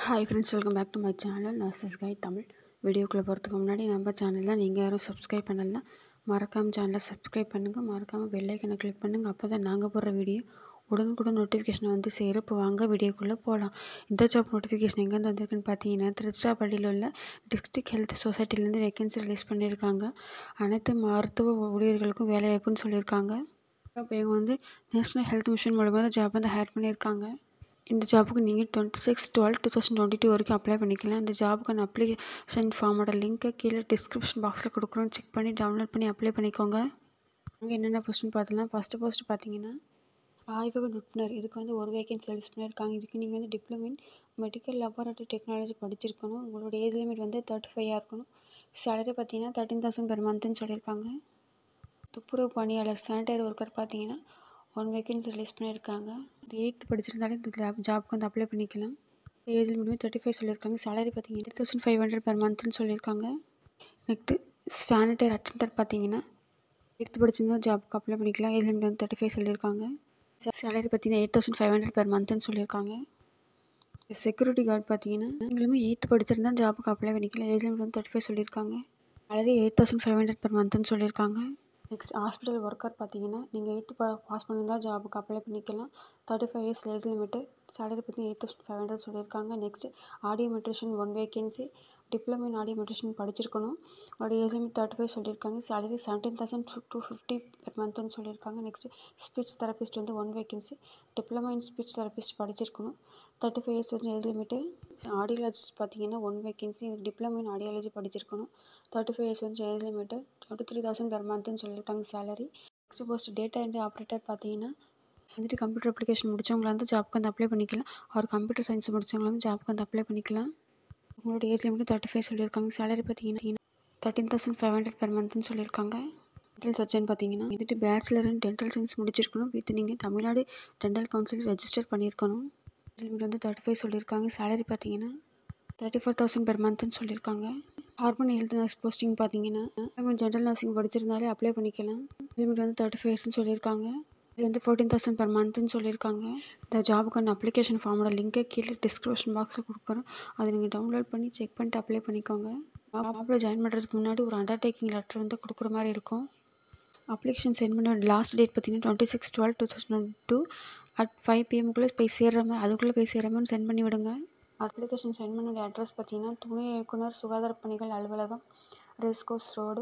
hi friends welcome back to my channel nurses கை தமிழ் வீடியோக்குள்ளே போகிறதுக்கு முன்னாடி நம்ம சேனலில் நீங்கள் யாரும் சப்ஸ்கிரைப் பண்ணலாம் மறக்காமல் சேனலை சப்ஸ்கிரைப் பண்ணுங்கள் மறக்காமல் பெல்லைக்கனை கிளிக் பண்ணுங்கள் அப்போ தான் நாங்கள் போடுற வீடியோ உடனுக்குடன் நோட்டிஃபிகேஷன் வந்து சேரும் இப்போ வாங்க வீடியோக்குள்ளே போகலாம் இந்த ஜாப் நோட்டிஃபிகேஷன் எங்கேருந்து வந்திருக்குன்னு பார்த்தீங்கன்னா திருச்சிராப்பள்ளியில் உள்ள டிஸ்ட்ரிக்ட் ஹெல்த் சொசைட்டிலேருந்து வேகன்சி ரிலீஸ் பண்ணியிருக்காங்க அனைத்து மருத்துவ ஊழியர்களுக்கும் வேலை வாய்ப்புன்னு சொல்லியிருக்காங்க இப்போ இவங்க வந்து நேஷ்னல் ஹெல்த் மிஷன் மூலமாக தான் ஜாப் வந்து ஹையர் பண்ணியிருக்காங்க இந்த ஜாபுக்கு நீங்கள் twenty six twelve two thousand twenty two வரைக்கும் அப்ளை பண்ணிக்கலாம் இந்த ஜாபுக்கான அப்ளிகேஷன் ஃபார்மோட லிங்க்கை கீழே டிஸ்கிரிப்ஷன் பாக்ஸில் கொடுக்குறோம் செக் பண்ணி டவுன்லோட் பண்ணி அப்ளை பண்ணிக்கோங்க அங்கே என்னென்ன போஸ்ட்னு பார்த்தலாம் ஃபஸ்ட்டு போஸ்ட் பார்த்தீங்கன்னா ஆய்வக நிபுணர் இதுக்கு வந்து ஒரு வேகன்சி ரிலீஸ் பண்ணியிருக்காங்க இதுக்கு நீங்கள் வந்து diploma in medical laboratory technology படிச்சிருக்கணும் உங்களோட ஏஜ் லிமிட் வந்து தேர்ட்டி ஃபைவாக இருக்கணும் சேலரி பார்த்தீங்கன்னா தேர்ட்டின் தௌசண்ட் பெர் மந்த்துன்னு சொல்லியிருக்காங்க துப்புரவு பணியாளர் சானிடரி ஒர்க்கர் பார்த்தீங்கன்னா ஒன் வேகன்சி ரிலீஸ் பண்ணியிருக்காங்க இது எயித்து படிச்சிருந்தாலே இந்த ஜாப் ஜாப்க்கு வந்து அப்ளை பண்ணிக்கலாம் ஏஜ் லிமிட் தேர்ட்டி ஃபைவ் சொல்லியிருக்காங்க சேலரி பார்த்தீங்கன்னா eight thousand five hundred per மந்த்னு சொல்லியிருக்காங்க நெக்ஸ்ட்டு சானிடரி அட்டெண்டர் பார்த்தீங்கன்னா எயித்து படிச்சிருந்தா ஜாப்க்கு அப்ளை பண்ணிக்கலாம் ஏஜ் லிமிட் வந்து தேர்ட்டி ஃபைவ் சொல்லியிருக்காங்க சேலரி பார்த்தீங்கன்னா eight thousand five hundred per மந்த்னு சொல்லியிருக்காங்க செக்யூரிட்டி கார்டு பார்த்தீங்கன்னா நீங்களுமே எயித்து படிச்சிருந்தா ஜாபுக்கு அப்ளை பண்ணிக்கலாம் ஏஜ் லிமிட் வந்து தேர்ட்டி ஃபைவ் சொல்லியிருக்காங்க salary eight thousand five hundred per மந்த்னு சொல்லியிருக்காங்க நெக்ஸ்ட் ஹாஸ்பிட்டல் ஒர்க்கர் பார்த்தீங்கன்னா நீங்கள் எயித்து பா பாஸ் பண்ணியிருந்தால் ஜாபுக்கு அப்ளை பண்ணிக்கலாம் thirty five years age limit salary பற்றி எயிட் தௌசண்ட் ஃபைவ் ஹண்ட்ரட் சொல்லியிருக்காங்க next audiometrician one vacancy diploma in audiometrician படிச்சிருக்கணும் அதோட ஏஜ் லிமிட் தேர்ட்டி ஃபைவ் சொல்லியிருக்காங்க salary seventeen thousand two fifty per மந்த்னு சொல்லியிருக்காங்க நெக்ஸ்ட் ஸ்பீச் தெரபிஸ்ட் வந்து one vacancy diploma in speech therapist படிச்சிருக்கணும் thirty five years வந்து age limit audiologist பார்த்தீங்கன்னா one vacancy இதுக்கு டிப்ளமோ இன் ஆடியாலஜி படிச்சிருக்கணும் தேர்ட்டி ஃபைவ் இயர்ஸ் வந்து age limit twenty three thousand per மந்த்னு சொல்லியிருக்காங்க salary next post data entry operator பார்த்தீங்கன்னா வந்துட்டு கம்ப்யூட்டர் அப்ளிகேஷன் முடிச்சவங்கள வந்து ஜாப்க்கு வந்து அப்ளை பண்ணிக்கலாம் அவர் கம்ப்யூட்டர் சயின்ஸ் முடிச்சவங்கள வந்து ஜாப்க்கு வந்து அப்ளை பண்ணிக்கலாம் உங்களோட ஏஜ் லிமிட் தேர்ட்டி ஃபைவ் சொல்லியிருக்காங்க சேலரி பார்த்தீங்கன்னா thirteen thousand five hundred per மந்த்னு சொல்லியிருக்காங்க டென்டல் சர்ஜன் பார்த்தீங்கன்னா வந்துட்டு பேச்சுலர் இன் டென்டல் சயின்ஸ் முடிச்சிருக்கணும் வித் நீங்கள் தமிழ்நாடு டென்டல் கவுன்சில் ரெஜிஸ்டர் பண்ணியிருக்கணும் ஏஜ் லிமிட் வந்து தேர்ட்டி ஃபைவ் சொல்லியிருக்காங்க சேலரி பார்த்தீங்கன்னா தேர்ட்டி ஃபோர் தௌசண்ட் பெர் மந்த்னு சொல்லியிருக்காங்க ஹார்மோன் ஹெல்த் நர்ஸ் போஸ்டிங் பார்த்தீங்கன்னா ஜென்ரல் நர்சிங் படிச்சிருந்தாலே அப்ளை பண்ணிக்கலாம் லிமிட் வந்து தேர்ட்டி ஃபைவ் இயர்ஸ்னு சொல்லியிருக்காங்க இது வந்து ஃபோர்டீன் தௌசண்ட் பெர் மந்த்னு சொல்லியிருக்காங்க இந்த ஜாபுக்கான அப்ளிகேஷன் ஃபார்மோட லிங்கை கீழே டிஸ்கிரிப்ஷன் பாக்ஸில் கொடுக்குறோம் அதை நீங்கள் டவுன்லோட் பண்ணி செக் பண்ணிட்டு அப்ளை பண்ணிக்கோங்க ஜாப்பில் ஜாயின் பண்ணுறதுக்கு முன்னாடி ஒரு அண்டர்டேக்கிங் லெட்டர் வந்து கொடுக்குற மாதிரி இருக்கும் அப்ளிகேஷன் சென்ட் பண்ண லாஸ்ட் டேட் பார்த்தீங்கன்னா twenty six twelve two thousand two at five பிஎம்குள்ளே போய் சேர்ற மாதிரி அதுக்குள்ளே போய் சேர்ற மாதிரி சென்ட் பண்ணி விடுங்க அப்ளிகேஷன் சென்ட் பண்ண அட்ரஸ் பார்த்தீங்கன்னா துணை இயக்குனர் சுகாதார பணிகள் அலுவலகம் ரேஸ்கோஸ் ரோடு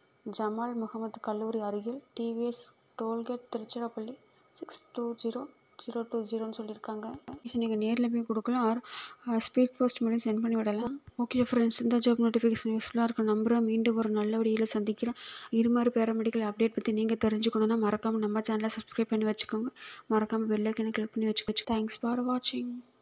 ஜமால் முகமது கல்லூரி அருகில் TVS toll gate Tiruchirappalli six two zero zero two ஜீரோன்னு சொல்லியிருக்காங்க நீங்கள் நேரில் போய் கொடுக்கலாம் ஆர் ஸ்பீட் போஸ்ட் மூலம் சென்ட் பண்ணி விடலாம் ஓகே ஃப்ரெண்ட்ஸ் இந்த ஜாப் நோட்டிஃபிகேஷன் யூஸ்ஃபுல்லாக இருக்கும் நம்புகிறேன் மீண்டும் ஒரு நல்ல வழியில் சந்திக்கிறேன் இது மாதிரி பேராமெடிக்கல் அப்டேட் பற்றி நீங்கள் தெரிஞ்சுக்கணுன்னா மறக்காமல் நம்ம சேனலை சப்ஸ்கிரைப் பண்ணி வச்சுக்கோங்க மறக்காமல் பெல்லைக்கனை கிளிக் பண்ணி வச்சுக்கோச்சு தேங்க்ஸ் ஃபார் வாட்சிங்